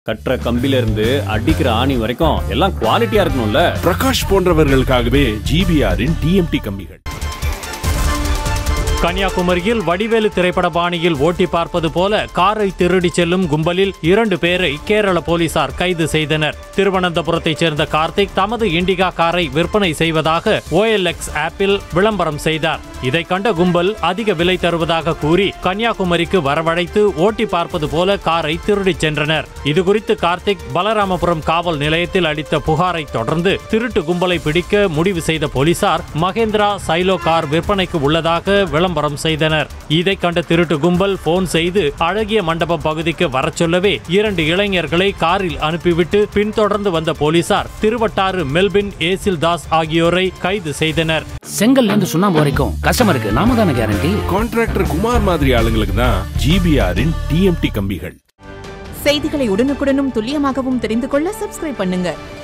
கட்டுற கம்பில இருந்து அடிக்கிற ஆணி வரைக்கும் எல்லாம் குவாலிட்டியா இருக்கணும்ல பிரகாஷ் போன்றவர்களுக்காகவே ஜிபிஆரின் டிஎம்டி கம்பிகள் கன்னியாகுமரியில் வடிவேலு திரைப்பட பாணியில் ஓட்டி பார்ப்பது போல காரை திருடி செல்லும் கும்பலில் இரண்டு பேரை கேரள போலீசார் கைது செய்தனர் திருவனந்தபுரத்தைச் சேர்ந்த கார்த்திக் தமது இண்டிகா காரை விற்பனை செய்வதாக OLX ஆப்பில் விளம்பரம் செய்தார் இதை கண்ட கும்பல் அதிக விலை தருவதாக கூறி கன்னியாகுமரிக்கு வரவழைத்து ஓட்டி பார்ப்பது போல காரை திருடிச் சென்றனர் இதுகுறித்து கார்த்திக் பலராமபுரம் காவல் நிலையத்தில் அளித்த புகாரை தொடர்ந்து திருட்டு கும்பலை பிடிக்க முடிவு செய்த போலீசார் மகேந்திரா சைலோ கார் விற்பனைக்கு உள்ளதாக விளம்பரம் செய்தனர் இதை கண்ட திருட்டு கும்பல் போன் செய்து அழகிய மண்டபம் பகுதிக்கு வரச் சொல்லவே இரண்டு இளைஞர்களை காரில் அனுப்பிவிட்டு பின்தொடர்ந்து வந்த போலீசார் திருவட்டாறு மெல்பின் ஏசில் தாஸ் ஆகியோரை கைது செய்தனர் செங்கல்ல இருந்து சுண்ணாம்பு வரைக்கும் கஸ்டமருக்கு நாம தானே கேரண்டி கான்ட்ராக்டர் குமார் மாதிரி ஆளுங்களுக்கு தான் ஜிபிஆரின் டிஎம்டி கம்பிகள் செய்திகளை உடனுக்குடனும் துல்லியமாகவும் தெரிந்து கொள்ள சப்ஸ்கிரைப் பண்ணுங்க